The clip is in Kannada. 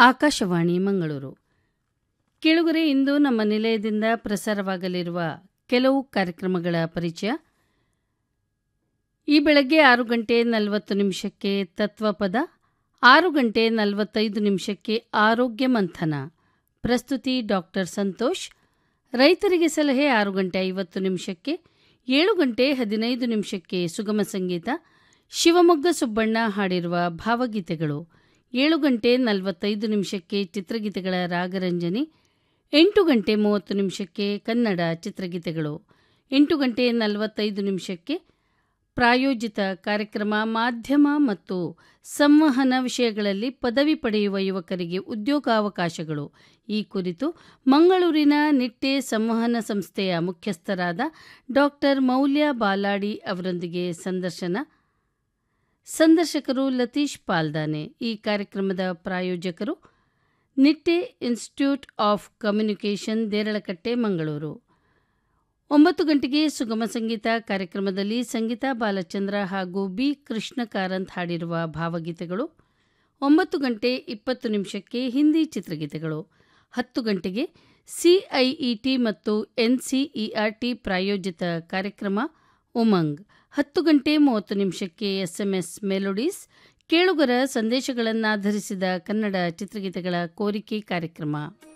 ಆಕಾಶವಾಣಿ ಮಂಗಳೂರು ಕೇಳುಗರೆ ಇಂದು ನಮ್ಮ ನಿಲಯದಿಂದ ಪ್ರಸಾರವಾಗಲಿರುವ ಕೆಲವು ಕಾರ್ಯಕ್ರಮಗಳ ಪರಿಚಯ ಈ ಬೆಳಗ್ಗೆ ಆರು ಗಂಟೆ ನಲವತ್ತು ನಿಮಿಷಕ್ಕೆ ತತ್ವಪದ ಆರು ಗಂಟೆ ನಲವತ್ತೈದು ನಿಮಿಷಕ್ಕೆ ಆರೋಗ್ಯ ಮಂಥನ ಪ್ರಸ್ತುತಿ ಡಾಕ್ಟರ್ ಸಂತೋಷ್ ರೈತರಿಗೆ ಸಲಹೆ ಆರು ಗಂಟೆ ಐವತ್ತು ನಿಮಿಷಕ್ಕೆ ಏಳು ಗಂಟೆ ಹದಿನೈದು ನಿಮಿಷಕ್ಕೆ ಸುಗಮ ಸಂಗೀತ ಶಿವಮೊಗ್ಗ ಸುಬ್ಬಣ್ಣ ಹಾಡಿರುವ ಭಾವಗೀತೆಗಳು ಏಳು ಗಂಟೆ ನಲವತ್ತೈದು ನಿಮಿಷಕ್ಕೆ ಚಿತ್ರಗೀತೆಗಳ ರಾಗರಂಜನಿ ಎಂಟು ಗಂಟೆ ಮೂವತ್ತು ನಿಮಿಷಕ್ಕೆ ಕನ್ನಡ ಚಿತ್ರಗೀತೆಗಳು ಎಂಟು ಗಂಟೆ ನಲವತ್ತೈದು ನಿಮಿಷಕ್ಕೆ ಪ್ರಾಯೋಜಿತ ಕಾರ್ಯಕ್ರಮ ಮಾಧ್ಯಮ ಮತ್ತು ಸಂವಹನ ವಿಷಯಗಳಲ್ಲಿ ಪದವಿ ಪಡೆಯುವ ಯುವಕರಿಗೆ ಉದ್ಯೋಗಾವಕಾಶಗಳು ಈ ಕುರಿತು ಮಂಗಳೂರಿನ ನಿಟ್ಟೆ ಸಂವಹನ ಸಂಸ್ಥೆಯ ಮುಖ್ಯಸ್ಥರಾದ ಡಾಕ್ಟರ್ ಮೌಲ್ಯ ಬಾಲಾಡಿ ಅವರೊಂದಿಗೆ ಸಂದರ್ಶನ ಸಂದರ್ಶಕರು ಲತೀಶ್ ಪಾಲ್ದಾನೆ ಈ ಕಾರ್ಯಕ್ರಮದ ಪ್ರಾಯೋಜಕರು Nitte institute of communication Deralakatte Mangaluru ಒಂಬತ್ತು ಗಂಟೆಗೆ ಸುಗಮ ಸಂಗೀತ ಕಾರ್ಯಕ್ರಮದಲ್ಲಿ ಸಂಗೀತ ಬಾಲಚಂದ್ರ ಹಾಗೂ ಬಿ ಕೃಷ್ಣ ಕಾರಂತ್ ಹಾಡಿರುವ ಭಾವಗೀತೆಗಳು ಒಂಬತ್ತು ಗಂಟೆ ಇಪ್ಪತ್ತು ನಿಮಿಷಕ್ಕೆ ಹಿಂದಿ ಚಿತ್ರಗೀತೆಗಳು ಹತ್ತು ಗಂಟೆಗೆ ಸಿಐಇಟಿ ಮತ್ತು ಎನ್ಸಿಇಆರ್ಟಿ ಪ್ರಾಯೋಜಿತ ಕಾರ್ಯಕ್ರಮ ಉಮಂಗ್ ಹತ್ತು ಗಂಟೆ ಮೂವತ್ತು ನಿಮಿಷಕ್ಕೆ ಎಸ್ಎಂಎಸ್ ಮೆಲೋಡೀಸ್ ಕೇಳುಗರ ಸಂದೇಶಗಳನ್ನಾಧರಿಸಿದ ಕನ್ನಡ ಚಿತ್ರಗೀತೆಗಳ ಕೋರಿಕೆ ಕಾರ್ಯಕ್ರಮ